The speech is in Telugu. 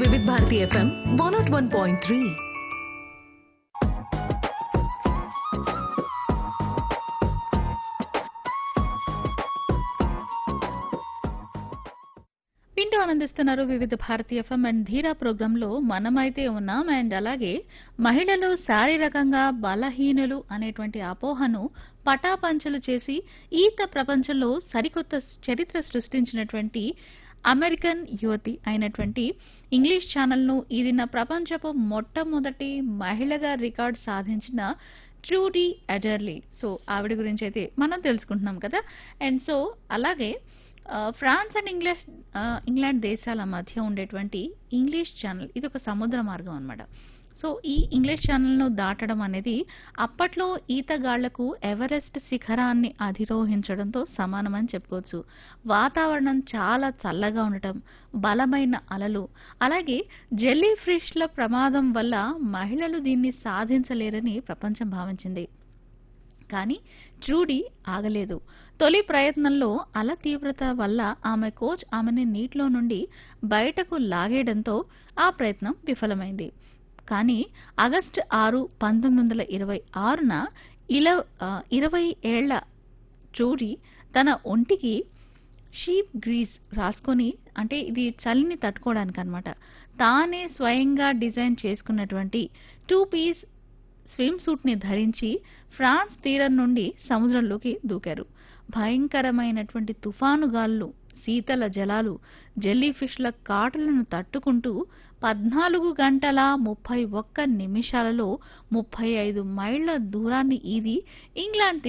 వివిధ Bharati FM one naught one point three వింటూ ఆనందిస్తున్నారు Vividh Bharatiya FM and Dheera program లో మనమైతే ఉన్నాం అండ్ అలాగే మహిళలు శారీరకంగా బలహీనులు అనేటువంటి అపోహను పటాపంచలు చేసి ఈత ప్రపంచంలో సరికొత్త చరిత్ర సృష్టించినటువంటి అమెరికన్ యువతి అయినటువంటి ఇంగ్లీష్ ఛానల్ను ఇది నా ప్రపంచపు మొట్టమొదటి మహిళగా రికార్డ్ సాధించిన ట్రూడీ అడర్లీ సో ఆవిడ గురించి అయితే మనం తెలుసుకుంటున్నాం కదా అండ్ సో అలాగే ఆ, ఫ్రాన్స్ అండ్ ఇంగ్లీష్ ఆ, ఇంగ్లాండ్ దేశాల మధ్య ఉండేటువంటి ఇంగ్లీష్ ఛానల్ ఇది ఒక సముద్ర మార్గం అన్నమాట సో ఈ ఇంగ్లీష్ ఛానల్ను దాటడం అనేది అప్పట్లో ఈతగాళ్లకు ఎవరెస్ట్ శిఖరాన్ని అధిరోహించడంతో సమానమని చెప్పుకోవచ్చు వాతావరణం చాలా చల్లగా ఉండటం బలమైన అలలు అలాగే జెల్లీ ఫిష్ల ప్రమాదం వల్ల మహిళలు దీన్ని సాధించలేరని ప్రపంచం భావించింది కానీ ట్రూడీ ఆగలేదు తొలి ప్రయత్నంలో అల తీవ్రత వల్ల ఆమె కోచ్ ఆమెని నీటిలో నుండి బయటకు లాగేయడంతో ఆ ప్రయత్నం విఫలమైంది కానీ ఆగస్టు ఆరు పంతొమ్మిది వందల ఇరవై ఆరున ఇల ఆ, ఇరవై ఏళ్ల ట్రూడీ తన ఒంటికి షీప్ గ్రీస్ రాసుకొని అంటే ఇది చలిని తట్టుకోవడానికి అనమాట తానే స్వయంగా డిజైన్ చేసుకున్నటువంటి టూ పీస్ స్విమ్ సూట్ ని ధరించి ఫ్రాన్స్ తీరం నుండి సముద్రంలోకి దూకారు భయంకరమైనటువంటి తుఫాను గాలులు శీతల జలాలు జెల్లీ ఫిష్ల కాటులను తట్టుకుంటూ పద్నాలుగు గంటల ముప్పై ఒక్క నిమిషాలలో ముప్పై ఐదు మైళ్ల దూరాన్ని ఇది ఇంగ్లాండ్